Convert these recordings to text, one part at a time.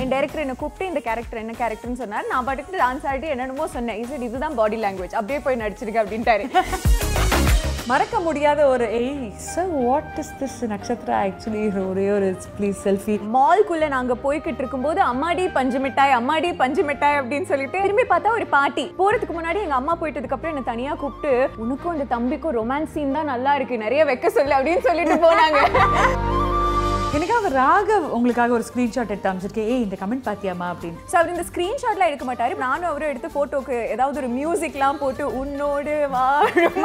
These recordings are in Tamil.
என் டைரக்டர் என்ன கூப்பிட்டு இந்த கேரக்டர் என்ன கேரக்டர்னு சொன்னார் நான் பாட்டுக்கு டான்ஸ் ஆடிட்டு என்னென்னமோ சொன்னேன் இது இதுதான் பாடி லாங்குவேஜ் அப்படியே போய் நடிச்சிருக்க அப்படின்ட்டாரு மறக்க முடியாத ஒரு ஏய் sir what is this Nakshatra actually ஒரே ஒரு ப்ளீஸ் செல்ஃபி மால்குள்ள நாங்க போய்கிட்டு இருக்கும்போது அம்மாடி பஞ்சு மிட்டாய் அம்மாடி பஞ்சு மிட்டாய் அப்படின்னு சொல்லிட்டு திரும்பி பார்த்தா ஒரு பாட்டி போறதுக்கு முன்னாடி எங்க அம்மா போயிட்டதுக்கு அப்புறம் என்ன தனியா கூப்பிட்டு உனக்கும் இந்த தம்பிக்கும் ரொமான்ஸ் சீன் தான் நல்லா இருக்கு நிறைய வைக்க சொல்லு அப்படின்னு சொல்லிட்டு போனாங்க எனக்காக ராகவ் உங்களுக்காக ஒரு ஸ்க்ரீன்ஷாட் எடுத்து அமைச்சிருக்கேன் ஏய் இந்த கமெண்ட் பாத்தியாமா அப்படின்னு ஸோ அவர் இந்த ஸ்க்ரீன்ஷாட்லாம் எடுக்க மாட்டாரு நானும் அவரும் எடுத்து போட்டோக்கு ஏதாவது ஒரு மியூசிக்லாம் போட்டு உன்னோடு வாழும்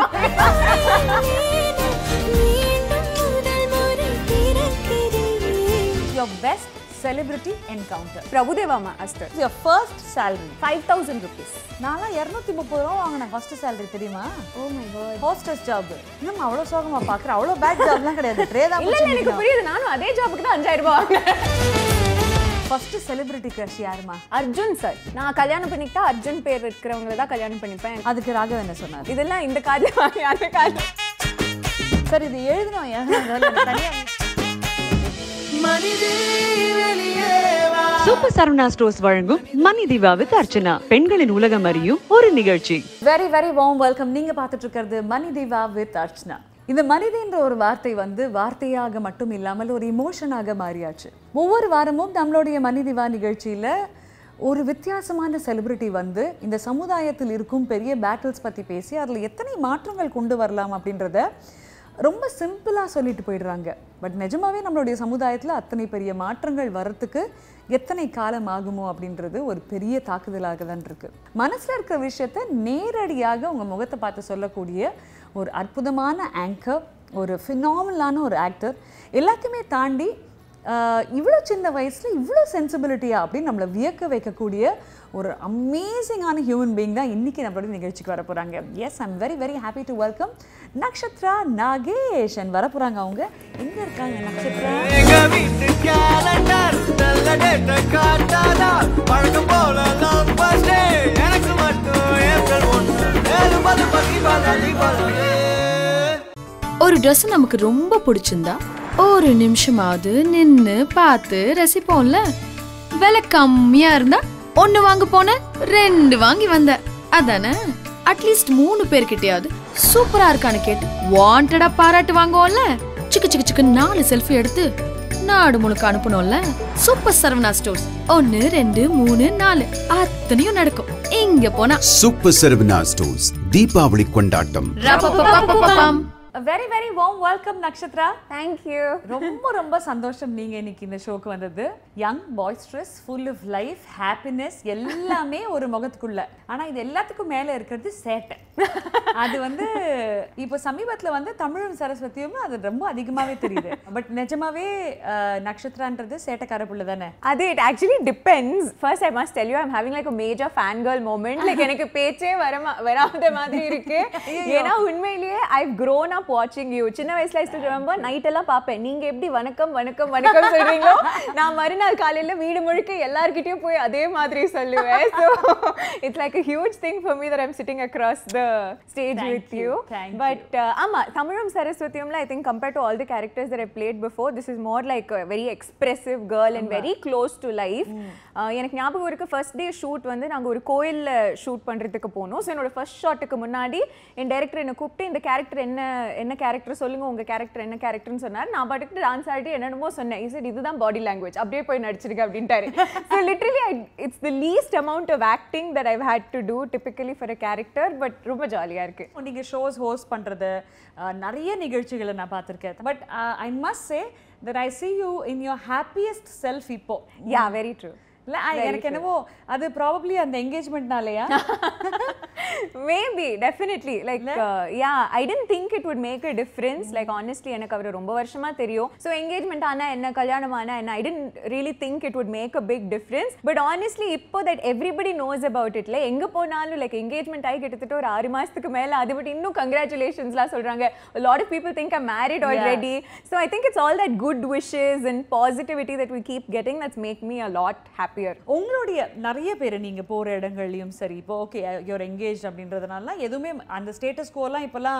your best celebrity encounter Prabhudeva master your first salary five thousand rupees நான்லாம் இரநூத்தி முப்பது ரூபா வாங்கினேன் ஃபர்ஸ்ட் salary தெரியுமா oh my God hostess job இன்னும் அவ்வளோ சோகமா பார்க்குறேன் அவ்வளோ பேக் ஜாப்லாம் கிடையாது ட்ரே தான் இல்ல இல்ல எனக்கு புரியுது நானும் அதே ஜாபுக்கு தான் அஞ்சாயிரம் ரூபாய் வாங்கினேன் ஃபர்ஸ்ட் செலிபிரிட்டி க்ரஷ் யாருமா அர்ஜுன் சார் நான் கல்யாணம் பண்ணிக்கிட்டா அர்ஜுன் பேர் இருக்கிறவங்கள தான் கல்யாணம் பண்ணிப்பேன் அதுக்கு ராகவ் என்ன சொன்னார் இதெல்லாம் இந்த கார்டு வாங்கி அந்த கார்டு சார் இது எழுதணும் ஏன் தனியா சூப்பர் சரவணா ஸ்டோர்ஸ் வழங்கும் மணி தீபா வித் அர்ச்சனா பெண்களின் உலகம் அறியும் ஒரு நிகழ்ச்சி வெரி வெரி வார்ம் வெல்கம் நீங்க பார்த்துட்டு இருக்கிறது மணி தீவா வித் அர்ச்சனா இந்த மனிதன்ற ஒரு வார்த்தை வந்து வார்த்தையாக மட்டும் இல்லாமல் ஒரு இமோஷனாக மாறியாச்சு ஒவ்வொரு வாரமும் நம்மளுடைய மணி தீவா நிகழ்ச்சியில ஒரு வித்தியாசமான செலிபிரிட்டி வந்து இந்த சமுதாயத்தில் இருக்கும் பெரிய பேட்டில்ஸ் பத்தி பேசி அதில் எத்தனை மாற்றங்கள் கொண்டு வரலாம் அப்படின்றத ரொம்ப சிம்பிளாக சொல்லிட்டு போயிடுறாங்க பட் நிஜமாவே நம்மளுடைய சமுதாயத்தில் அத்தனை பெரிய மாற்றங்கள் வரத்துக்கு எத்தனை காலம் ஆகுமோ அப்படின்றது ஒரு பெரிய தாக்குதலாக தான் இருக்கு மனசில் இருக்கிற விஷயத்த நேரடியாக உங்கள் முகத்தை பார்த்து சொல்லக்கூடிய ஒரு அற்புதமான ஆங்கர் ஒரு ஃபினாமலான ஒரு ஆக்டர் எல்லாத்தையுமே தாண்டி இவ்வளோ சின்ன வயசில் இவ்வளோ சென்சிபிலிட்டியா அப்படின்னு நம்மளை வியக்க வைக்கக்கூடிய ஒரு அமேசிங்கான ஹியூமன் பீயிங் தான் இன்னைக்கு நம்மளோட நிகழ்ச்சிக்கு வர போகிறாங்க yes I'm very very happy to welcome Nakshatra Nagesh and வர போகிறாங்க அவங்க எங்கே இருக்காங்க நக்ஷத்ரா எங்க வீட்டு கேலண்டர் நல்ல டேட்ட காட்டாதா பழக்கம் போல லவ் பஸ்டே எனக்கு மட்டும் ஏப்ரல் ஒன்று ஏழு பது பத்தி பதவி பதவி ஒரு ட்ரெஸ் நமக்கு ரொம்ப பிடிச்சிருந்தா ஒரு நிமிஷமாவது நின்னு பார்த்து ரசிப்போம்ல விலை கம்மியா இருந்தா ஒன்னு வாங்க போன ரெண்டு வாங்கி வந்த அதானே அட்லீஸ்ட் மூணு பேர்கிட்டயாவது சூப்பரா இருக்கான்னு கேட்டு வாண்டடா பாராட்டு வாங்குவோம்ல சிக்கு சிக்கு சிக்கு நாலு செல்ஃபி எடுத்து நாடு முழுக்க அனுப்பணும்ல சூப்பர் சரவணா ஸ்டோர்ஸ் ஒன்னு ரெண்டு மூணு நாலு அத்தனையும் நடக்கும் இங்க போனா சூப்பர் சரவணா ஸ்டோர்ஸ் தீபாவளி கொண்டாட்டம் ரப்பப்பப்பப்பப்பம். Very very warm welcome Nakshatra thank you ரொம்ப ரொம்ப சந்தோஷம் நீங்க இன்னைக்கு இந்த ஷோக்கு வந்தது young boisterous full of life happiness எல்லாமே ஒரு முகத்துக்குள்ள ஆனா இது எல்லாத்துக்கும் மேல இருக்கிறது சேட்டை அது வந்து இப்போ சமீபத்துல வந்து தமிழும் சரஸ்வதியும் அது ரொம்ப அதிகமாவே தெரியுது பட் நிஜமாவே அஹ், நக்ஷத்ரான்றது சேட்டைக்கார புள்ள தானே அது it actually depends first I must tell you I'm having like major fan girl moment like எனக்கு பேச்சே வர வராத மாதிரி இருக்கு ஏன்னா உண்மையிலேயே ஐ grown up watching you சின்ன வயசுல ஐ ஸ்டில் ரிமெம்பர் நைட் எல்லாம் பார்ப்பேன் நீங்க எப்படி வணக்கம் வணக்கம் வணக்கம் சொல்றீங்களோ நான் மறுநாள் காலையில வீடு முழுக்க எல்லார்கிட்டயும் போய் அதே மாதிரி சொல்லுவேன் so it's like a huge thing for me that I'm sitting across the stage Thank with you. you. Thank But uh, ஆமா தமிழும் சரஸ்வதியும்ல I think compared to all the characters that I played before this is more like a very expressive girl and very close to life Uh, எனக்கு ஞாபகம் இருக்கு ஃபர்ஸ்ட் டே ஷூட் வந்து நாங்க ஒரு கோயில்ல ஷூட் பண்றதுக்கு போனோம் ஸோ என்னோட ஃபர்ஸ்ட் ஷாட்டுக்கு முன்னாடி என் டைரக்டர் என்ன கூப்பிட்டு இந்த கேரக்டர் என்ன என்ன கேரக்டர் சொல்லுங்க உங்க கேரக்டர் என்ன கேரக்டர்னு சொன்னார் நான் பாட்டுக்கு டான்ஸ் ஆடிட்டு என்னென்னமோ சொன்னேன் இது இதுதான் பாடி லாங்குவேஜ் அப்படியே போய் நடிச்சிருக்க அப்படின்ட்டாரு so literally it's the least amount of acting that I've had to do typically for a character but ரொம்ப ஜாலியா இருக்கு நீங்க ஷோஸ் ஹோஸ்ட் பண்றது அஹ், நிறைய நிகழ்ச்சிகளை நான் பார்த்திருக்கேன் but I must say that I see you in your happiest self இப்போ யா வெரி ட்ரூ இல்ல I- எனக்கு என்னவோ அது ப்ராபப்ளி அந்த என்கேஜ்மெண்ட்னாலயா maybe definitely like yeah I didn't think it would make a difference like honestly எனக்கு அவர் ரொம்ப வருஷமா தெரியும் ஸோ என்கேஜ்மெண்ட் ஆனா என்ன கல்யாணம் ஆனா என்ன I didn't really think it would make a big difference but honestly இப்போ தட் எவ்ரிபடி நோஸ் அபவுட் இட்ல எங்க போனாலும் லைக் என்கேஜ்மெண்ட் ஆகி கிட்டத்தட்ட ஒரு ஆறு மாசத்துக்கு மேல அது பட் இன்னும் கங்க்ராச்சுலேஷன்ஸ்லாம் சொல்றாங்க lot of people think I married already so I think it's all that good wishes and positivity that we keep getting that's make me a lot happier உங்களுடைய நிறைய பேர் நீங்க போற இடங்கள்லயும் சரி இப்போ ஓகே யூர் எங்கேஜ் அப்படின்றதுனால எதுவுமே அந்த ஸ்டேட்டஸ் கோலாம் இப்போல்லாம்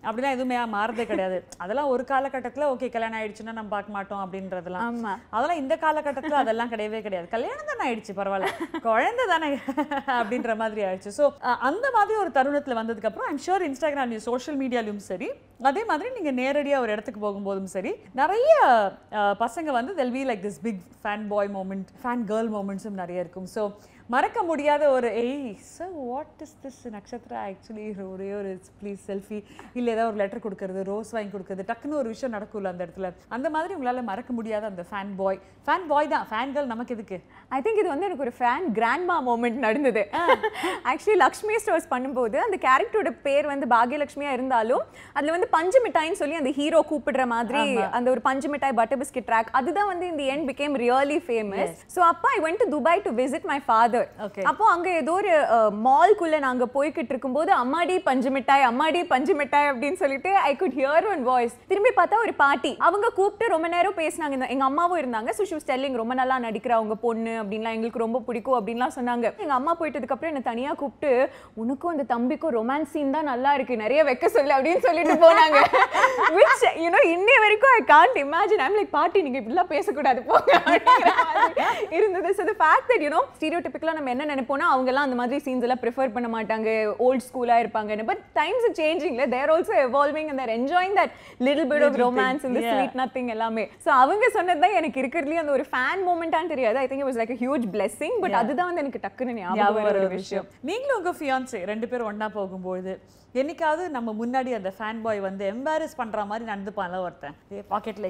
அப்படிலாம் எதுவுமே மாறதே கிடையாது அதெல்லாம் ஒரு காலகட்டத்துல ஓகே கல்யாணம் ஆயிடுச்சுன்னா நம்ம பார்க்க மாட்டோம் அப்படின்றதெல்லாம் ஆமா. அதெல்லாம் இந்த காலகட்டத்துல அதெல்லாம் கிடையவே கிடையாது கல்யாணம் தானே ஆயிடுச்சு பரவாயில்ல குழந்தை தானே அப்படின்ற மாதிரி ஆயிடுச்சு ஸோ அந்த மாதிரி ஒரு தருணத்துல வந்ததுக்கு அப்புறம் ஐம் ஷூர் இன்ஸ்டாகிராம்லையும் சோஷியல் மீடியாலையும் சரி அதே மாதிரி நீங்க நேரடியா ஒரு இடத்துக்கு போகும்போதும் சரி நிறைய அஹ், பசங்க வந்து they'll be like this big fan boy moment fan girl மூமெண்ட்ஸும் நிறைய இருக்கும் ஸோ மறக்க முடியாத ஒரு ஏய் sir what is this Nakshatra actually ஒரே ஒரு ப்ளீஸ் செல்ஃபி இல்லை ஏதாவது ஒரு லெட்டர் கொடுக்கறது ரோஸ் வாங்கி கொடுக்கறது டக்குன்னு ஒரு விஷயம் நடக்கும்ல அந்த இடத்துல அந்த மாதிரி உங்களால மறக்க முடியாத அந்த ஃபேன் பாய் ஃபேன் பாய் தான் ஃபேன் கேர்ள் நமக்கு எதுக்கு ஐ திங்க் இது வந்து எனக்கு ஒரு ஃபேன் கிராண்ட்மா மூமெண்ட் நடந்தது ஆக்சுவலி லக்ஷ்மி ஸ்டோர்ஸ் பண்ணும்போது அந்த கேரக்டரோட பேர் வந்து பாக்யலட்சுமியா இருந்தாலும் அதுல வந்து பஞ்சு மிட்டாய்னு சொல்லி அந்த ஹீரோ கூப்பிடுற மாதிரி அந்த ஒரு பஞ்சு மிட்டாய் பட்டர் பிஸ்கட் ட்ராக் அதுதான் வந்து இந்த end became really famous so அப்போ I went to Dubai to visit my father Okay. அப்போ அங்க ஏதோ ஒரு மால்குள்ள நாங்க போய்கிட்டு இருக்கும்போது அம்மாடி பஞ்சு மிட்டாய் அம்மாடி பஞ்சு மிட்டாய் அப்படின்னு சொல்லிட்டு I could hear one voice திரும்பி பார்த்தா ஒரு பாட்டி அவங்க கூப்பிட்டு ரொம்ப நேரம் பேசினாங்க இந்த- எங்க அம்மாவும் இருந்தாங்க ஸோ ஷூ ஸ்டெல்லிங் ரொம்ப நல்லா நடிக்கிறா உங்க பொண்ணு அப்படின்லாம் எங்களுக்கு ரொம்ப பிடிக்கும் அப்படின்லாம் சொன்னாங்க எங்க அம்மா போயிட்டதுக்கு அப்புறம் என்ன தனியா கூப்பிட்டு உனக்கும் அந்த தம்பிக்கும் ரொமான்ஸ் சீன் தான் நல்லா இருக்கு நிறைய வைக்க சொல்லு அப்படின்னு சொல்லிட்டு போனாங்க விச் யூனோ இன்னைய வரைக்கும் I can't imagine I'm like பாட்டி நீங்க இப்படிலாம் பேசக்கூடாது போங்க அப்படிங்கிற மாதிரி இருந்தது so the fact that you know ஸ்டீரியோடிபிக்கலாக நம்ம என்ன நினைப்போம்னா அவங்க எல்லாம் அந்த மாதிரி சீன்ஸ் எல்லாம் ப்ரிஃபர் பண்ண மாட்டாங்க ஓல்ட் ஸ்கூலா இருப்பாங்கன்னு பட் டைம்ஸ் சேஞ்சிங்ல they're also evolving and they're enjoying that little bit of romance இந்த Yeah. ஸ்வீட் நத்திங் எல்லாமே ஸோ அவங்க சொன்னது தான் எனக்கு இருக்கிறதுலயே அந்த ஒரு ஃபேன் மூமெண்ட்டான்னு தெரியாது I think it was like huge blessing but அதுதான் வந்து எனக்கு டக்குன்னு ஞாபகம் வர ஒரு விஷயம் நீங்களும் உங்க ஃபியான்ஸே ரெண்டு பேரும் ஒண்ணா போகும்போது என்னைக்காவது நம்ம முன்னாடி அந்த ஃபேன் பாய் வந்து எம்பாரஸ் பண்ற மாதிரி நடந்துப்பான்ல ஒருத்தன் பாக்கெட்ல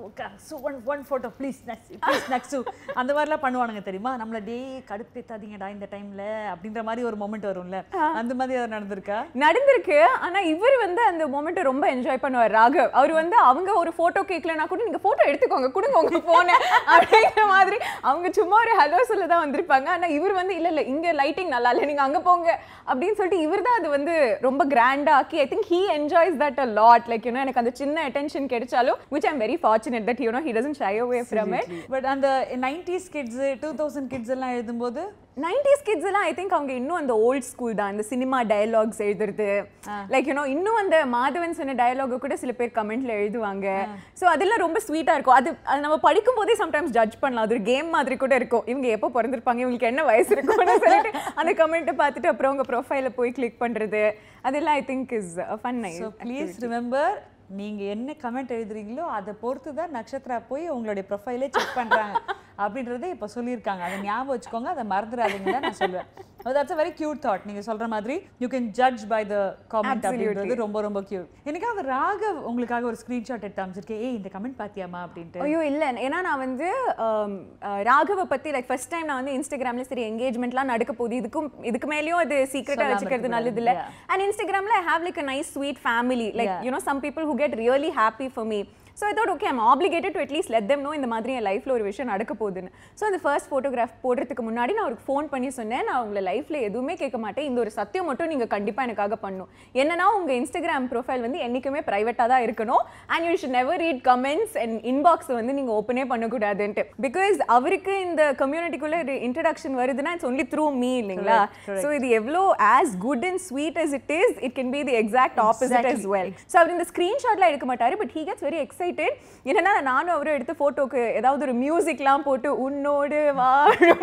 one one photo please next please next அந்த மாதிரிலாம் பண்ணுவானுங்க தெரியுமா நம்மள டே கடுப்பேத்தாதீங்கடா இந்த டைம்ல அப்படின்ற மாதிரி ஒரு மொமெண்ட் வரும்ல அந்த மாதிரி அது நடந்திருக்கா நடந்திருக்கு ஆனா இவர் வந்து அந்த மொமெண்ட்டை ரொம்ப என்ஜாய் பண்ணுவார் ராகவ் அவர் வந்து அவங்க ஒரு போட்டோ கேட்கலனா கூட நீங்க போட்டோ எடுத்துக்கோங்க கொடுங்க உங்க போன அப்படிங்கிற மாதிரி அவங்க சும்மா ஒரு ஹலோ சொல்ல தான் வந்திருப்பாங்க ஆனா இவர் வந்து இல்ல இல்ல இங்க லைட்டிங் நல்லா இல்ல நீங்க அங்க போங்க அப்படின்னு சொல்லிட்டு இவர் தான் அது வந்து ரொம்ப கிராண்டா ஆக்கி I think he enjoys that a lot like you know எனக்கு அந்த சின்ன அட்டென்ஷன் கிடைச்சாலும் which I'm very fortunate that you know he doesn't shy away from it but அந்த nineties kids two thousand kids எல்லாம் எழுதும்போது நைன்டிஸ் கிட்ஸ் எல்லாம் ஐ திங்க் அவங்க இன்னும் அந்த ஓல்ட் ஸ்கூல் தான் இந்த சினிமா டயலாக்ஸ் எழுதுறது லைக் யூனோ இன்னும் அந்த மாதவன் சொன்ன டயலாக கூட சில பேர் கமெண்ட்ல எழுதுவாங்க ஸோ அதெல்லாம் ரொம்ப ஸ்வீட்டா இருக்கும் அது அது நம்ம படிக்கும் போதே சம்டைம்ஸ் ஜட்ஜ் பண்ணலாம் அது ஒரு கேம் மாதிரி கூட இருக்கும் இவங்க எப்போ பிறந்திருப்பாங்க இவங்களுக்கு என்ன வயசு இருக்கும்னு சொல்லிட்டு அந்த கமெண்ட்டை பார்த்துட்டு அப்புறம் உங்க ப்ரொஃபைல போய் கிளிக் பண்றது அதெல்லாம் I think is fun so please remember நீங்க என்ன கமெண்ட் எழுதுறீங்களோ அதை பொறுத்து தான் நட்சத்திரா போய் உங்களுடைய ப்ரொஃபைலே செக் பண்றாங்க அப்படின்றத இப்போ சொல்லியிருக்காங்க அதை ஞாபகம் வச்சுக்கோங்க அதை மறந்துடாதீங்க தான் நான் சொல்லுவேன் தட்ஸ் வெரி கியூட் தாட் நீங்க சொல்ற மாதிரி you can judge by the comment அப்படின்றது ரொம்ப ரொம்ப கியூட் எனக்காக ராகவ் உங்களுக்காக ஒரு ஸ்கிரீன்ஷாட் எடுத்து அமைச்சிருக்கேன் ஏய் இந்த கமெண்ட் பாத்தியாமா அப்படின்ட்டு ஐயோ இல்ல ஏன்னா நான் வந்து ஆம், அஹ், ராகவ பத்தி லைக் ஃபர்ஸ்ட் டைம் நான் வந்து இன்ஸ்டாகிராம்ல சரி என்கேஜ்மெண்ட்லாம் நடக்க போகுது இதுக்கும் இதுக்கு மேலேயும் அது சீக்கிரட்டா சொல்லாம வச்சுக்கிறது இருக்கக்கூடாது. நல்லது இல்ல Yeah. அண்ட் இன்ஸ்டாகிராம்ல I have like a nice sweet family like Yeah. You know some people who get really happy for me so I thought okay I'm obligated to at least let them know இந்த மாதிரி என் லைஃப்ல ஒரு விஷயம் நடக்க போகுதுன்னு ஸோ அந்த ஃபர்ஸ்ட் ஃபோட்டோகிராஃப் போடுறதுக்கு முன்னாடி நான் அவருக்கு ஃபோன் பண்ணி சொன்னேன் நான் உங்களை லைஃப்ல எதுவுமே கேட்க மாட்டேன் இந்த ஒரு சத்தியம் மட்டும் நீங்க கண்டிப்பா எனக்காக பண்ணும் என்னன்னா உங்க இன்ஸ்டாகிராம் ப்ரொஃபைல் வந்து என்னைக்குமே ப்ரைவேட்டாக தான் இருக்கணும் and you should never read comments and inbox வந்து நீங்க ஓப்பனே பண்ணக்கூடாதுன்ட்டு பிகாஸ் அவருக்கு இந்த கம்யூனிட்டிக்குள்ள ஒரு இன்ட்ரடக்ஷன் வருதுன்னா இட்ஸ் ஒன்லி த்ரூ மீ இல்லைங்களா ஸோ இது எவ்வளோ as good and sweet as it is it can be the exact opposite as well so அவர் இந்த ஸ்க்ரீன்ஷாட்லாம் எடுக்க மாட்டாரு but he gets very excited என்னன்னா நானும் அவரும் எடுத்து ஃபோட்டோக்கு ஏதாவது ஒரு மியூசிக்லாம் போட்டு உன்னோடு வாழும்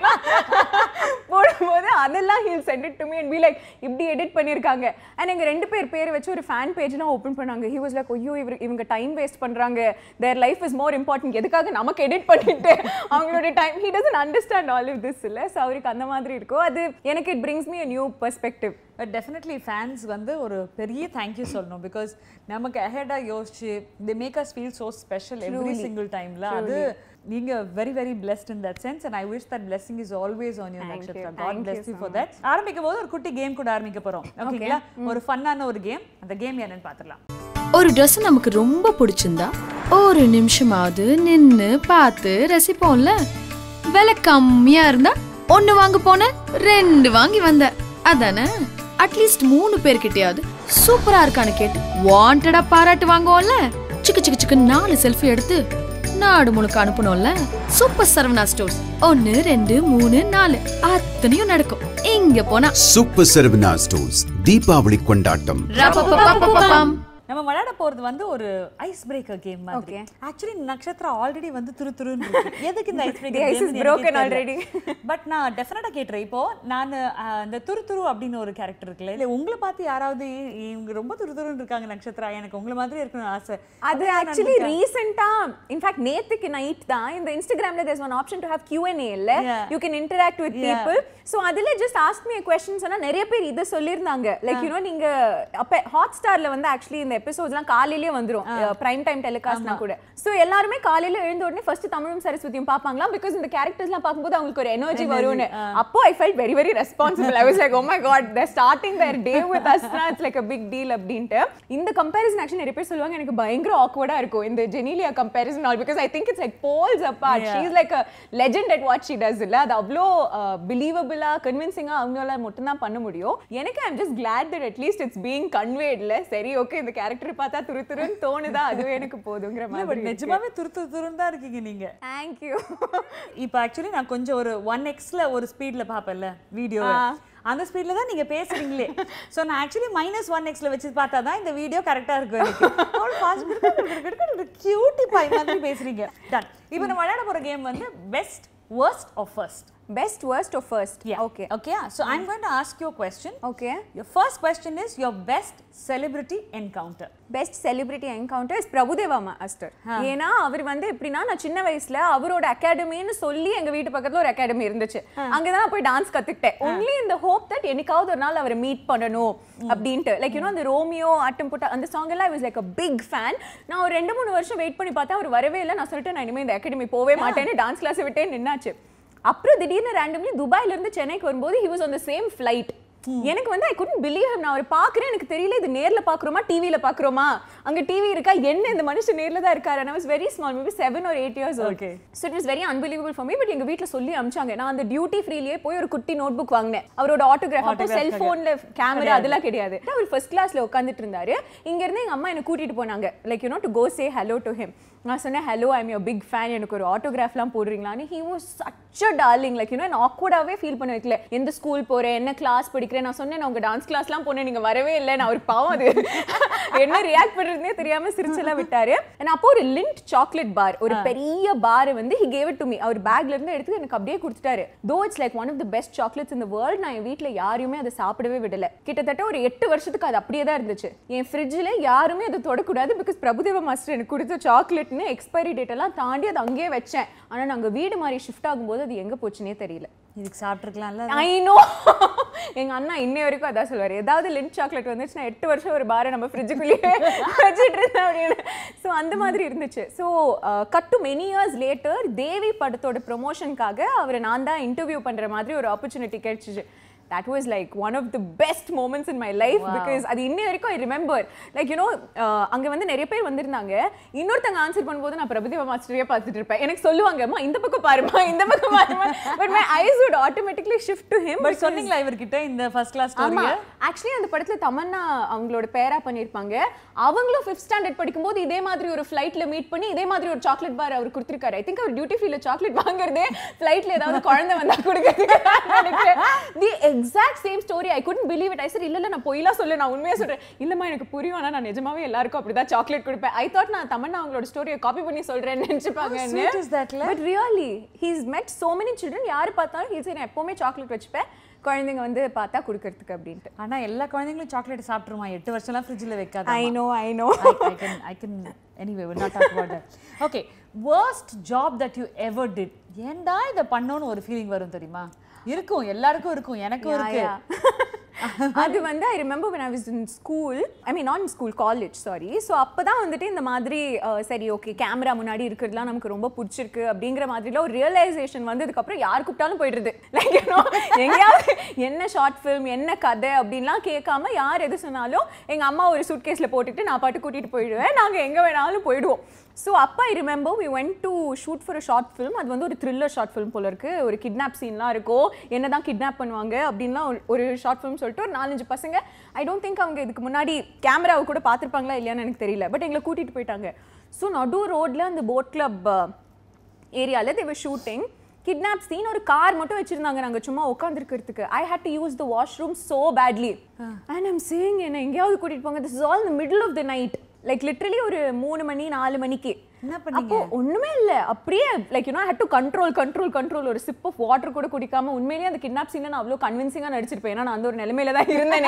போடும்போது அதெல்லாம் he'll send it to me and be like இப்படி எடிட் பண்ணியிருக்காங்க அண்ட் எங்க ரெண்டு பேர் பேர் வச்சு ஒரு ஃபேன் பேஜ்லாம் ஓப்பன் பண்ணாங்க ஹி வாஸ் லைக் ஐயோ இவர் இவங்க டைம் வேஸ்ட் பண்றாங்க their life is more important எதுக்காக நமக்கு எடிட் பண்ணிட்டு அவங்களோட time he doesn't understand all if this இல்லை ஸோ அவருக்கு அந்த மாதிரி இருக்கும் அது எனக்கு it brings me a new perspective but definitely fans வந்து ஒரு பெரிய தேங்க்யூ சொல்லணும் பிகாஸ் நமக்கு அஹெடாக யோசிச்சு they make us feel so special every single டைம்ல அது நீங்க very very blessed in that sense and I wish that blessing is always on your Nakshatra God bless you for that ஆரம்பிக்கும் போது ஒரு குட்டி கேம் கூட ஆரம்பிக்க போறோம் ஓகேங்களா ஒரு ஃபன்னான ஒரு கேம் அந்த கேம் என்னன்னு பார்த்துடலாம் ஒரு Dress நமக்கு ரொம்ப பிடிச்சிருந்தா ஒரு நிமிஷமாவது நின்னு பார்த்து ரசிப்போம்ல விலை கம்மியா இருந்தா ஒண்ணு வாங்க போன ரெண்டு வாங்கி வந்த அதானே அட்லீஸ்ட் மூணு பேர்கிட்டயாவது சூப்பரா இருக்கான்னு கேட்டு வாண்டடா பாராட்டு வாங்குவோம்ல சிக்கு சிக்கு சிக்கு நாலு செல்ஃபி எடுத்து நாடு முழுக்க அனுப்பணும்ல சூப்பர் சரவணா ஸ்டோர்ஸ் ஒன்னு ரெண்டு மூணு நாலு அத்தனையும் நடக்கும் இங்க போனா சூப்பர் சரவணா ஸ்டோர்ஸ் தீபாவளி கொண்டாட்டம் ரப்பப்பப்பப்பப்பம். நம்ம விளையாட போறது வந்து ஒரு ஐஸ் பிரேக்கர் கேம் மாதிரி Okay. ஆக்சுவலி நட்சத்திரா ஆல்ரெடி வந்து துரு துருன்னு இருக்கு. எதுக்கு இந்த ice The ice is broken already. But நான் டெஃபினட்டா கேட்டுறேன் இப்போ நான் அஹ், இந்த துரு துரு அப்படின்னு ஒரு கேரக்டர் இருக்குல்ல இல்ல உங்களை பார்த்து யாராவது "இ- இவங்க ரொம்ப துரு துருன்னு இருக்காங்க நட்சத்திரா எனக்கு உங்களை மாதிரி இருக்கணும்னு ஆசை அது ஆக்சுவலி ரீசெண்டா இன்ஃபேக்ட் நேத்துக்கு நைட் தான் இந்த இன்ஸ்டாகிராம்ல there's one option to have Q&A இல்ல Yeah. You can interact with Yeah. People so அதுல ஜஸ்ட் ஆஸ்க் மீ கொஸ்டின்ஸ் சொன்னா நிறைய பேர் இதை சொல்லியிருந்தாங்க லைக் யூ நோ நீங்க அப்ப ஹாட் ஸ்டார்ல வந்து ஆக்சுவலி இந்த எபிசோட்ஸ்லாம் காலையிலேயே வந்துரும் பிரைம் டைம் டெலிகாஸ்ட்னா கூட சோ எல்லாருமே காலையில எழுந்த உடனே ஃபர்ஸ்ட் தமிழும் சரஸ்வதியும் பார்ப்பாங்களாம் பிகாஸ் இந்த கேரக்டர்ஸ்லாம் பார்க்கும்போது அவங்களுக்கு ஒரு எனர்ஜி வரும்னு அப்போ I felt very very responsible I was like oh my God the starting their day with அஸ்னா it's like a big deal அப்படின்ட்டு இந்த கம்பேரிசன் ஆக்சுவலி நிறைய பேர் சொல்லுவாங்க எனக்கு பயங்கர ஆக்வர்டா இருக்கும் இந்த Genelia comparison all because I think it's like poles apart she is like a legend at what she does இல்ல அது அவ்வளோ பிலீவபிளா கன்வின்சிங்கா அவங்களால மட்டும் தான் பண்ண முடியும் எனக்கு I'm just glad that at least it's being கன்வேட்ல சரி ஓகே இந்த கேரக்டர் பார்த்தா துரு துருன்னு தோணுதா அதுவே எனக்கு போதுங்கிற இல்ல, மாதிரி but நிஜமாவே துரு துரு துருன்னு தான் இருக்கீங்க நீங்க தேங்க்யூ இப்போ ஆக்சுவலி நான் கொஞ்சம் ஒரு ஒன் எக்ஸ்ல ஒரு ஸ்பீட்ல பாப்பேன்ல வீடியோ அந்த ஸ்பீட்ல தான் நீங்க பேசுறீங்களே சோ நான் ஆக்சுவலி மைனஸ் ஒன் எக்ஸ்ல வச்சு பார்த்தா தான் இந்த வீடியோ கரெக்டா இருக்கும் எனக்கு கியூட்டி பாய் மாதிரி பேசுறீங்க டன் இப்போ நம்ம விளையாட போற கேம் வந்து best worst or first best worst or first yeah okay okay so i'm going to ask you a question okay your first question is your best celebrity encounter best celebrity encounters Prabhudeva master ஏன்னா அவர் வந்து எப்படின்னா நான் சின்ன வயசுல அவரோட அகாடமின்னு சொல்லி எங்க வீட்டு பக்கத்துல ஒரு அகாடமி இருந்துச்சு அங்கதான் நான் போய் டான்ஸ் கத்துக்கிட்டேன் ஒன்லி இந்த ஹோப் தட் என்னைக்காவது ஒரு நாள் அவரை மீட் பண்ணணும் அப்படின்ட்டு லைக் யூனோ அந்த ரோமியோ ஆட்டம் போட்ட அந்த சாங் எல்லாம் was like a big fan நான் ஒரு ரெண்டு மூணு வருஷம் வெயிட் பண்ணி பார்த்தா அவர் வரவே இல்லை நான் சொல்லிட்டு நான் இனிமே இந்த அகாடமி போவே மாட்டேன்னு டான்ஸ் கிளாஸ் விட்டே நின்னாச்சு அப்புறம் திடீர்னு ரேண்டம்லி துபாயில இருந்து சென்னைக்கு வரும்போது he was on the same flight எனக்கு வந்து ஐ குடன் பிலீவ் நான் அவர் பார்க்குறேன் எனக்கு தெரியல இது நேர்ல பார்க்குறோமா டிவியில பார்க்குறோமா அங்க டிவி இருக்கா என்ன இந்த மனுஷன் நேர்ல தான் இருக்காரு நான் was very small maybe seven ஒரு eight years okay so it is very unbelievable for me but எங்க வீட்ல சொல்லி அமிச்சாங்க நான் அந்த டியூட்டி ஃப்ரீலயே போய் ஒரு குட்டி நோட் புக் வாங்கினேன் அவரோட ஆட்டோகிராஃப் அப்போ Autograph செல்போன்ல கேமரா அதெல்லாம் கிடையாது அவர் ஃபர்ஸ்ட் கிளாஸ்ல உட்காந்துட்டு இருந்தாரு இங்க இருந்து எங்க அம்மா என்ன கூட்டிட்டு போனாங்க like you know to go say hello to him நான் சொன்னேன் hello I'm your big fan எனக்கு ஒரு ஆட்டோகிராஃப்லாம் போடுறீங்களான்னு he was such a darling like you know ஆக்வர்டாகவே ஃபீல் பண்ண வைக்கல எந்த ஸ்கூல் போகிறேன் என்ன கிளாஸ் படிக்கிறேன் நான் சொன்னேன் நான் உங்கள் டான்ஸ் கிளாஸ்லாம் போனேன் நீங்கள் வரவே இல்லை நான் ஒரு பாவம் அது என்ன ரியாக்ட் பண்ணுறதுனே தெரியாமல் சிரிச்செல்லாம் விட்டாரு நான் அப்போ ஒரு லிண்ட் சாக்லேட் பார் ஒரு பெரிய பார் வந்து he gave it to me அவர் பேக்ல இருந்து எடுத்து எனக்கு அப்படியே கொடுத்துட்டாரு though it's like one of the best chocolates இந்த வேர்ல்ட் நான் என் வீட்டில் யாரையுமே அதை சாப்பிடவே விடல கிட்டத்தட்ட ஒரு எட்டு வருஷத்துக்கு அது அப்படியே தான் இருந்துச்சு என் ஃப்ரிட்ஜில் யாருமே அதை தொடக்கூடாது பிகாஸ் பிரபுதேவா மாஸ்டர் எனக்கு கொடுத்த சாக்லேட்னு எக்ஸ்பைரி டேட் எல்லாம் தாண்டி அதை அங்கேயே வச்சேன் ஆனால் நாங்கள் வீடு மாதிரி ஷிஃப்ட் ஆகும்போது அது எங்கே போச்சுனே தெரியல இதுக்கு சாப்பிட்டுருக்கலாம்ல ஐ நோ எங்க அண்ணா இன்னை வரைக்கும் அதான் சொல்லுவார் ஏதாவது லிண்ட் சாக்லேட் வந்துச்சுன்னா எட்டு வருஷம் ஒரு பாரை நம்ம ஃப்ரிட்ஜுக்குள்ளேயே வச்சுட்டு இருந்தேன் அப்படின்னு ஸோ அந்த மாதிரி இருந்துச்சு so cut to many years later Devi படத்தோட ப்ரொமோஷனுக்காக அவரை நான் தான் இன்டர்வியூ பண்ற மாதிரி ஒரு ஆப்பர்ச்சுனிட்டி கிடைச்சிச்சு that was like one of the best moments in my life because அது இன்னை வரைக்கும் ஐ ரிமெம்பர் லைக் யூனோ அங்கே வந்து நிறைய பேர் வந்திருந்தாங்க இன்னொருத்தங்க ஆன்சர் பண்ணும்போது நான் பிரபுதேவா மாஸ்டரையே பார்த்துட்டு இருப்பேன் எனக்கு சொல்லுவாங்க அம்மா இந்த பக்கம் பாருமா இந்த பக்கம் பாருமா but my eyes would automatically shift to him but சொன்னீங்களா இவர்கிட்ட இந்த ஃபர்ஸ்ட் கிளாஸ் ஆமா ஸ்டோரியை ஆக்சுவலி அந்த படத்துல தமன்னா அவங்களோட பேரா பண்ணிருப்பாங்க அவங்களும் ஃபிஃப்த் ஸ்டாண்டர்ட் படிக்கும்போது இதே மாதிரி ஒரு ஃப்ளைட்ல மீட் பண்ணி இதே மாதிரி ஒரு சாக்லேட் பார் அவர் கொடுத்திருக்காரு ஐ திங்க் அவர் டியூட்டி ஃப்ரீல சாக்லேட் வாங்குறதே ஃப்ளைட்ல ஏதாவது குழந்தை வந்தா கொடுக்கறதுக்கு the exact same story I couldn't believe it I sir இல்ல இல்ல நான் பொய்லாம் சொல்ல நான் உண்மையா சொல்றேன் இல்லம்மா எனக்கு புரியும் ஆனா நான் நிஜமாவே எல்லாருக்கும் அப்படிதான் சாக்லேட் கொடுப்பேன் ஐ தாட் நான் தமன்னா அவங்களோட ஸ்டோரியை காப்பி பண்ணி சொல்றேன்னு நினைச்சுப்பாங்கன்னு sweet is that, ல? But really he's met so many children யார் பார்த்தாலும் ஹீஸ் நான் எப்பவுமே சாக்லேட் வச்சுப்பேன் குழந்தைங்க வந்து பார்த்தா கொடுக்கறதுக்கு அப்படின்ட்டு ஆனா எல்லா குழந்தைங்களும் சாக்லேட் சாப்பிட்டுருமா எட்டு வருஷம்லாம் ஃப்ரிட்ஜில் வைக்காத I know I know I, I can I can anyway we'll not talk about that. Okay, worst job that you ever did. ஏன்டா இதை பண்ணோன்னு ஒரு ஃபீலிங் வரும் தெரியுமா இருக்கும் எல்லாருக்கும் இருக்கும் எனக்கும் இருக்கு அது வந்து I remember when I was in school I mean not in school college sorry so அப்போ தான் வந்துட்டு இந்த மாதிரி அஹ், சரி ஓகே கேமரா முன்னாடி இருக்கிறதுலாம் நமக்கு ரொம்ப பிடிச்சிருக்கு அப்படிங்கிற மாதிரிலாம் ஒரு ரியலைசேஷன் வந்ததுக்கப்புறம் யார் கூப்பிட்டாலும் போயிடுறது லைக் எங்கேயாவது என்ன ஷார்ட் ஃபிலிம் என்ன கதை அப்படின்லாம் கேட்காம யார் எது சொன்னாலும் எங்கள் அம்மா ஒரு சூட் கேஸில் போட்டுட்டு நான் பாட்டு கூட்டிகிட்டு போயிடுவேன் நாங்கள் எங்கே வேணாலும் போயிடுவோம் ஸோ அப்போ I remember we went to shoot for a short film அது வந்து ஒரு த்ரில்லர் ஷார்ட் ஃபிலிம் போல இருக்கு ஒரு கிட்னாப் சீன்லாம் இருக்கும் என்ன தான் கிட்னாப் பண்ணுவாங்க அப்படின்லாம் ஒரு- ஒரு ஷார்ட் ஃபிலிம் சொல்லிட்டு ஒரு நாலஞ்சு பசங்க ஐ டோன்ட் திங்க் அவங்க இதுக்கு முன்னாடி கேமராவை கூட பார்த்துருப்பாங்களா இல்லையான்னு எனக்கு தெரியல பட் எங்களை கூட்டிகிட்டு போயிட்டாங்க ஸோ நடு ரோட்ல அந்த போட் கிளப் ஏரியாவில் தேவர் ஷூட்டிங் கிட்னாப் சீன் ஒரு கார் மட்டும் வச்சிருந்தாங்க நாங்க சும்மா உட்காந்துருக்கிறதுக்கு I had to use the washroom so badly and I'm saying என்ன எங்கேயாவது கூட்டிட்டு போங்க this is all the middle of the night like literally ஒரு மூணு மணி நாலு மணிக்கு என்ன பண்ணீங்க? அப்போ ஒண்ணுமே இல்ல அப்படியே like you know had to control control control ஒரு சிப் ஆஃப் வாட்டர் கூட குடிக்காம உண்மையிலேயே அந்த கிட்னாப் சீன் நான் அவ்வளோ கன்வின்சிங்கா நடிச்சிருப்பேன் ஏன்னா நான் அந்த ஒரு நிலைமையில தான் இருந்தேனே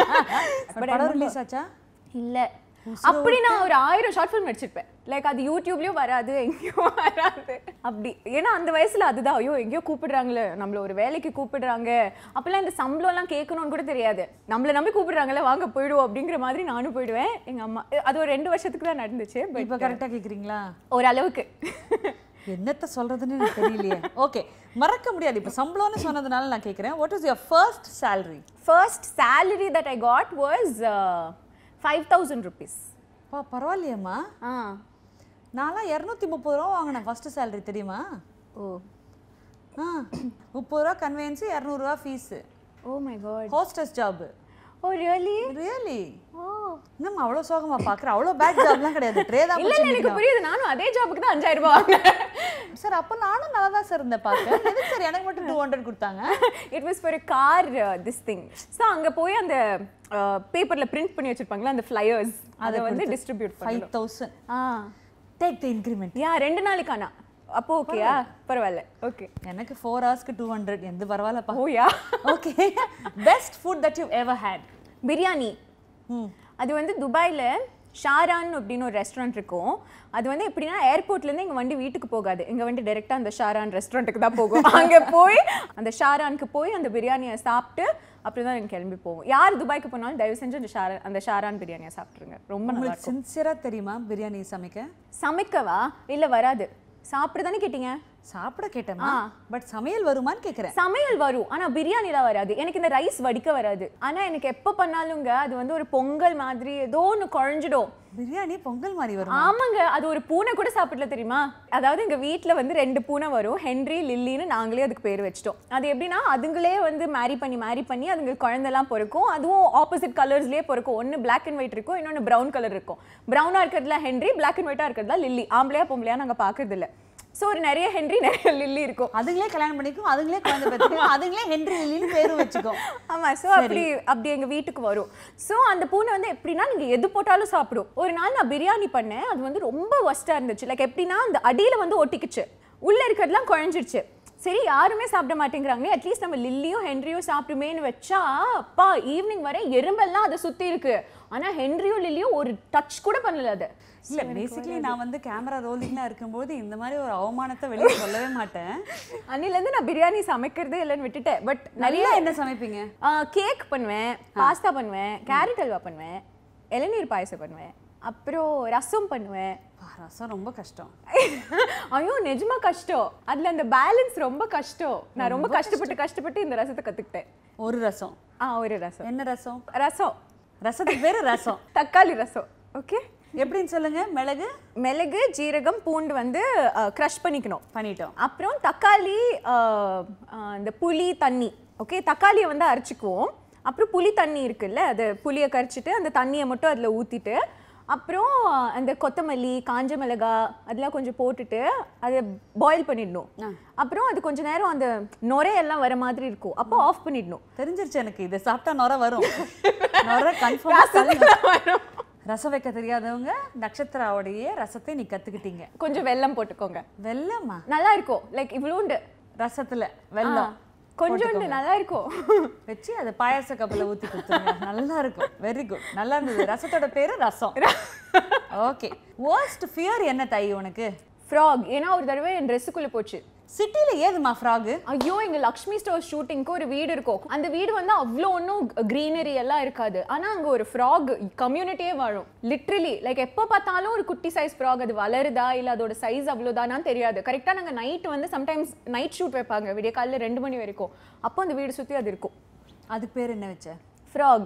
But I படம் remember- ரிலீஸ் ஆச்சா இல்ல அப்படி நான் ஒரு ஆயிரம் ஷார்ட் ஃபிலிம் நடிச்சிருப்பேன் லைக் அது யூடியூப்லயும் வராது எங்கேயும் வராது அப்படி ஏன்னா அந்த வயசுல அதுதான் ஐயோ எங்கேயோ கூப்பிடுறாங்களே நம்மள ஒரு வேலைக்கு கூப்பிடுறாங்க அப்பெல்லாம் இந்த சம்பளம் எல்லாம் கேட்கணும்னு கூட தெரியாது நம்மள நம்பி கூப்பிடுறாங்களே வாங்க போயிடுவோம் அப்படிங்கிற மாதிரி நானும் போயிடுவேன் எங்க அம்மா அது ஒரு ரெண்டு வருஷத்துக்கு தான் நடந்துச்சு இப்போ பட் கரெக்டா கேக்குறீங்களா ஓரளவுக்கு என்னத்த சொல்றதுன்னு எனக்கு தெரியலையே ஓகே மறக்க முடியாது இப்போ சம்பளம்னு சொன்னதுனால நான் கேட்குறேன் what is your first salary first salary that I got was five thousand rupees பா பரவாயில்லையேம்மா ஆ நான்லாம் இரநூத்தி முப்பது ரூபா வாங்கினேன் ஃபர்ஸ்ட் salary தெரியுமா ஓ ஆ முப்பது ரூபா கன்வென்ஸு இரநூறுவா fees oh my God hostess job oh really really oh என்னம்மா அவ்வளோ சோகமா பார்க்குற அவ்வளோ பேக் ஜாப்லாம் கிடையாது ட்ரே தான் இல்ல இல்ல எனக்கு புரியுது நானும் அதே ஜாபுக்கு தான் அஞ்சாயிரம் ரூபாய் வாங்கினேன் சார் அப்போ நானும் நல்லா தான் சார் இருந்தேன் பார்க்க எதுக்கு சார் எனக்கு மட்டும் டூ ஹண்ட்ரட் கொடுத்தாங்க it was for car this thing so அங்க போய் அந்த பேப்பர்ல பிரிண்ட் பண்ணி வச்சிருப்பாங்களா அந்த ஃபிளையர்ஸ் அதை வந்து டிஸ்ட்ரிபியூட் ஃபைவ் பண்ணணும் thousand ah take the increment yeah ரெண்டு நாளைக்கானா அப்போ ஓகேயா பரவாயில்ல ஓகே எனக்கு ஃபோர் ஹவர்ஸ்க்கு டூ ஹண்ட்ரட் எந்த பரவாயில்லப்பா oh yeah okay best food that you ever had biryani அது வந்து துபாயில் ஷாரான் அப்படின்னு ஒரு ரெஸ்டாரண்ட் இருக்கும் அது வந்து எப்படின்னா ஏர்போர்ட்லேருந்து எங்கள் வண்டி வீட்டுக்கு போகாது எங்கள் வண்டி டேரெக்டாக அந்த ஷாரான் ரெஸ்டாரண்ட்டுக்கு தான் போகும் அங்கே போய் அந்த ஷாரானுக்கு போய் அந்த பிரியாணியை சாப்பிட்டு அப்படி தான் எனக்கு கிளம்பி போவோம் யார் துபாய்க்கு போனாலும் தயவு செஞ்சு அந்த ஷாரா அந்த ஷாரான் பிரியாணியை சாப்பிட்ருங்க ரொம்ப நல்லா உங்களுக்கு இருக்கும் சின்சியரா தெரியுமா பிரியாணி சமைக்க சமைக்கவா இல்லை வராது சாப்பிட தானே கேட்டீங்க சாப்பிட கேட்டேமா பட் சமையல் வருமான்னு கேக்குறேன் சமையல் வரும் ஆனா பிரியாணிலாம் வராது எனக்கு இந்த ரைஸ் வடிக்க வராது ஆனா எனக்கு எப்ப பண்ணாலுங்க அது வந்து ஒரு பொங்கல் மாதிரி ஏதோ ஒன்று குழஞ்சிடும் பிரியாணி பொங்கல் மாதிரி வரும் ஆமாங்க அது ஒரு பூனை கூட சாப்பிடல தெரியுமா அதாவது எங்க வீட்ல வந்து ரெண்டு பூனை வரும் ஹென்றி லில்லின்னு நாங்களே அதுக்கு பேர் வச்சிட்டோம் அது எப்படின்னா அதுங்களே வந்து மேரி பண்ணி மேரி பண்ணி அதுங்களுக்கு குழந்தெல்லாம் பிறக்கும் அதுவும் ஆப்போசிட் கலர்ஸ்லயே பிறக்கும் ஒன்னு Black அண்ட் ஒயிட் இருக்கும் இன்னொன்னு பிரவுன் கலர் இருக்கும் பிரவுனா இருக்கிறதுல ஹென்றி Black அண்ட் ஒயிட்டா இருக்கிறதுல லில்லி ஆம்பளையா பொம்பளையா நாங்க பாக்குறது இல்ல சோ ஒரு நிறைய ஹென்றி நிறைய லில்லி இருக்கும் அதுங்களே கல்யாணம் பண்ணிக்கும் அதுங்களே குழந்தை பெற்றுக்கும் அதுங்களே ஹென்றி லில்லின்னு பேரு வச்சுக்கும் ஆமா சோ அப்படி அப்படி எங்க வீட்டுக்கு வரும் சோ அந்த பூனை வந்து எப்படின்னா நீங்க எது போட்டாலும் சாப்பிடும் ஒரு நாள் நான் பிரியாணி பண்ணேன் அது வந்து ரொம்ப ஒஸ்டா இருந்துச்சு லைக் எப்படின்னா அந்த அடியில வந்து ஒட்டிக்கிச்சு உள்ள இருக்கிறதுலாம் குழஞ்சிருச்சு சரி யாருமே சாப்பிட மாட்டேங்கிறாங்க அட்லீஸ்ட் நம்ம லில்லியும் ஹென்ரியும் சாப்பிடுமேன்னு வச்சா அப்பா ஈவினிங் வரை எறும்பெல்லாம் அதை சுத்தி இருக்கு ஆனா ஹென்ரியும் லில்லியும் ஒரு டச் கூட பண்ணல அதை இல்ல பேசிக்கலி நான் வந்து கேமரா ரோலிங்லாம் இருக்கும்போது இந்த மாதிரி ஒரு அவமானத்தை வெளியே சொல்லவே மாட்டேன் அன்னில இருந்து நான் பிரியாணி சமைக்கிறதே இல்லைன்னு விட்டுட்டேன் பட் நிறைய நல்லா என்ன சமைப்பீங்க கேக் பண்ணுவேன் பாஸ்தா பண்ணுவேன் கேரட் அல்வா பண்ணுவேன் இளநீர் பாயசம் பண்ணுவேன் அப்புறம் ரசம் பண்ணுவேன் பா, ரசம் ரொம்ப கஷ்டம் ஐயோ நிஜமா கஷ்டம் அதுல அந்த பேலன்ஸ் ரொம்ப கஷ்டம் நான் ரொம்ப கஷ்டப்பட்டு கஷ்டப்பட்டு இந்த ரசத்தை கத்துக்கிட்டேன் ஒரு ரசம் ஆ ஒரு ரசம் என்ன ரசம் ரசம் ரசத்துக்கு பேரு ரசம் தக்காளி ரசம் ஓகே எப்படின்னு சொல்லுங்க மிளகு மிளகு ஜீரகம் பூண்டு வந்து க்ரஷ் பண்ணிக்கணும் பண்ணிட்டோம் அப்புறம் தக்காளி அஹ், அஹ், இந்த புளி தண்ணி ஓகே தக்காளியை வந்து அரைச்சிக்குவோம் அப்புறம் புளி தண்ணி இருக்குல்ல அது புளியை கரைச்சிட்டு அந்த தண்ணியை மட்டும் அதில் ஊற்றிட்டு அப்புறம் அந்த கொத்தமல்லி காஞ்ச மிளகா அதெல்லாம் கொஞ்சம் போட்டுட்டு அதை பாயில் பண்ணிடணும் அப்புறம் அது கொஞ்ச நேரம் அந்த நுரையெல்லாம் வர மாதிரி இருக்கும் அப்போ ஆஃப் பண்ணிடணும் தெரிஞ்சிருச்சு எனக்கு இதை சாப்பிட்டா நொர வரும் நொர கன்ஃபார்ம் வரும். ரசம் வைக்க தெரியாதவங்க நட்சத்திராவுடைய ரசத்தை நீ கத்துக்கிட்டீங்க கொஞ்சம் வெல்லம் போட்டுக்கோங்க வெள்ளமா நல்லா இருக்கும் லைக் இவ்வளோண்டு ரசத்துல வெல்லம் கொஞ்சோண்டு நல்லா இருக்கும் வச்சு அதை பாயாச கப்பில் ஊத்தி கொடுத்துருங்க நல்லா இருக்கும் வெரி குட் நல்லா இருந்தது ரசத்தோட பேரு ரசம் ஓகே worst ஃபியர் என்ன தை உனக்கு ஃப்ராக் ஏன்னா ஒரு தடவை என் ட்ரெஸ்ஸுக்குள்ளே போச்சு சிட்டில ஏதுமா ஃப்ராகு ஐயோ எங்க லக்ஷ்மி ஸ்டோர் ஷூட்டிங்க்கு ஒரு வீடு இருக்கும் அந்த வீடு வந்து அவ்வளோ ஒன்றும் க்ரீனரி எல்லாம் இருக்காது ஆனா அங்க ஒரு ஃப்ராக் கம்யூனிட்டியே வாழும் லிட்ரலி லைக் எப்போ பார்த்தாலும் ஒரு குட்டி சைஸ் ஃப்ராக் அது வளருதா இல்ல அதோட சைஸ் அவ்வளோதானான்னு தெரியாது கரெக்டா நாங்க நைட் வந்து சம்டைம்ஸ் நைட் ஷூட் வைப்பாங்க விடிய காலைல ரெண்டு மணி வரைக்கும் அப்போ அந்த வீடு சுத்தி அது இருக்கும் அதுக்கு பேர் என்ன வச்ச ஃப்ராக்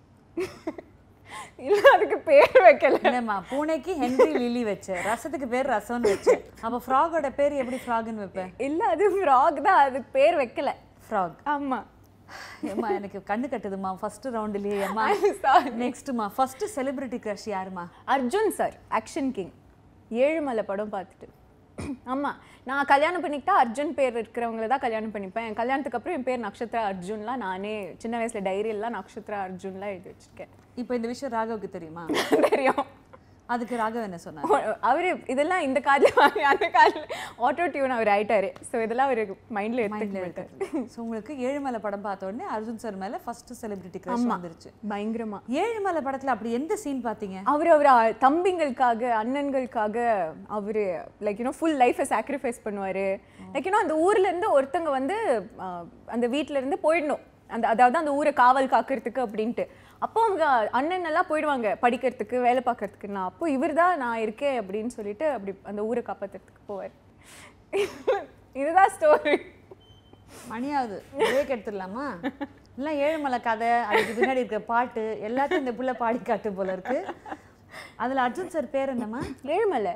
இல்ல அதுக்கு பேர் வைக்கல இல்லம்மா பூனைக்கு ஹென்ரி லிலி வச்ச ரசத்துக்கு பேர் ரசம்னு வச்ச அப்ப ஃப்ராகோட பேர் எப்படி ஃப்ராக்னு வைப்பேன் இல்ல அது ஃப்ராக் தான் அதுக்கு பேர் வைக்கல ஃப்ராக் ஆமா ஏம்மா எனக்கு கண்ணு கட்டுதுமா ஃபர்ஸ்ட் ரவுண்ட்லயே அம்மா sorry. நெக்ஸ்ட்மா ஃபர்ஸ்ட் செலிபிரிட்டி கிரஷ் யாருமா Arjun sir action king Ezhumalai படம் பார்த்துட்டு ஆமா நான் கல்யாணம் பண்ணிக்கிட்டா அர்ஜுன் பேர் இருக்கிறவங்கள தான் கல்யாணம் பண்ணிப்பேன் என் கல்யாணத்துக்கு அப்புறம் என் பேர் நக்ஷத்ரா அர்ஜுன்லாம் நானே சின்ன வயசுல டைரியெல்லாம் நக்ஷத்ரா அர்ஜுன்லாம் எழுதி வச்சிருக்கேன் இப்போ இந்த விஷயம் ராகவுக்கு தெரியுமா தெரியும் அதுக்கு ராகவ் என்ன சொன்னார் அவரு இதெல்லாம் இந்த காதில் வாங்கி அந்த காதில் ஆட்டோ டியூன் அவர் ஆயிட்டாரு ஸோ இதெல்லாம் அவர் மைண்ட்ல மைண்ட்ல எடுத்துக்கிட்டு இருக்கு ஸோ உங்களுக்கு ஏழுமலை படம் பார்த்த உடனே அர்ஜுன் சார் மேல ஃபர்ஸ்ட் செலிபிரிட்டி கிரஷ் ஆமா. வந்துருச்சு பயங்கரமா ஏழுமலை படத்துல அப்படி எந்த சீன் பாத்தீங்க அவர் அவர் அ- தம்பிங்களுக்காக அண்ணன்களுக்காக அவர் லைக் யூனோ ஃபுல் லைஃபை சாக்ரிஃபைஸ் பண்ணுவார் லைக் யூனோ அந்த ஊர்ல இருந்து ஒருத்தங்க வந்து ஆ, அந்த வீட்ல இருந்து போயிடணும் அந்த அதாவது அந்த ஊரை காவல் காக்கிறதுக்கு அப்படின்ட்டு அப்போ அவங்க அண்ணன் எல்லாம் போயிடுவாங்க படிக்கிறதுக்கு வேலை பார்க்கறதுக்கு நான் அப்போ இவர் தான் நான் இருக்கேன் அப்படின்னு சொல்லிட்டு அப்படி அந்த ஊரை காப்பாத்துறதுக்கு போவார் இதுதான் ஸ்டோரி மணியாவது பிரேக் எடுத்துடலாமா இல்லை ஏழுமலை கதை அதுக்கு பின்னாடி இருக்கிற பாட்டு எல்லாத்தையும் இந்த புள்ள பாடி காட்டு போல இருக்கு அதுல அர்ஜுன் சார் பேர் என்னம்மா ஏழுமலை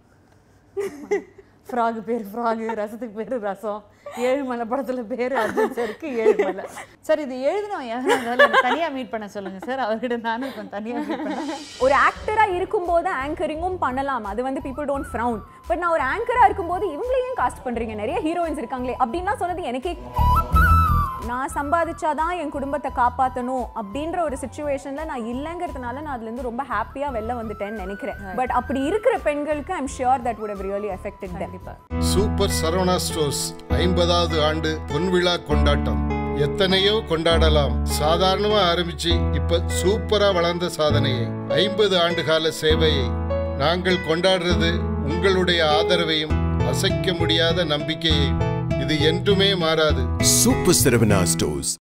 ஃப்ராக் பேர் ஃப்ராக் ரசத்துக்கு பேர் ரசம் ஏழுமலை படத்துல பேர் அர்ஜுன் சாருக்கு ஏழுமலை சார் இது எழுதினோம் யாரும் இருந்தாலும் என்னை தனியா மீட் பண்ண சொல்லுங்க சார் அவர்கிட்ட நானும் இப்போ தனியா மீட் பண்ணேன் ஒரு ஆக்டரா இருக்கும்போது ஆங்கரிங்கும் பண்ணலாம் அது வந்து பீப்புள் டோன்ட் ஃப்ரவுன் பட் நான் ஒரு ஆங்கரா இருக்கும்போது இவங்களையும் காஸ்ட் பண்றீங்க நிறைய ஹீரோயின்ஸ் இருக்காங்களே அப்படின்லாம் சொன்னது எனக்கே நான் சம்பாதிச்சாதான் என் குடும்பத்தை காப்பாற்றணும் அப்படின்ற ஒரு சுச்சுவேஷன்ல நான் இல்லைங்கிறதுனால நான் அதுல இருந்து ரொம்ப ஹாப்பியா வெளில வந்துட்டேன்னு நினைக்கிறேன் பட் அப்படி இருக்கிற பெண்களுக்கு I'm sure that would have really affected them super Saravana Stores ஐம்பதாவது ஆண்டு பொன்விழா கொண்டாட்டம் எத்தனையோ கொண்டாடலாம் சாதாரணமா ஆரம்பிச்சு இப்ப சூப்பரா வளர்ந்த சாதனையை ஐம்பது ஆண்டு கால சேவையை நாங்கள் கொண்டாடுறது உங்களுடைய ஆதரவையும் அசைக்க முடியாத நம்பிக்கையையும் இது என்றுமே மாறாது Super Saravana Stores.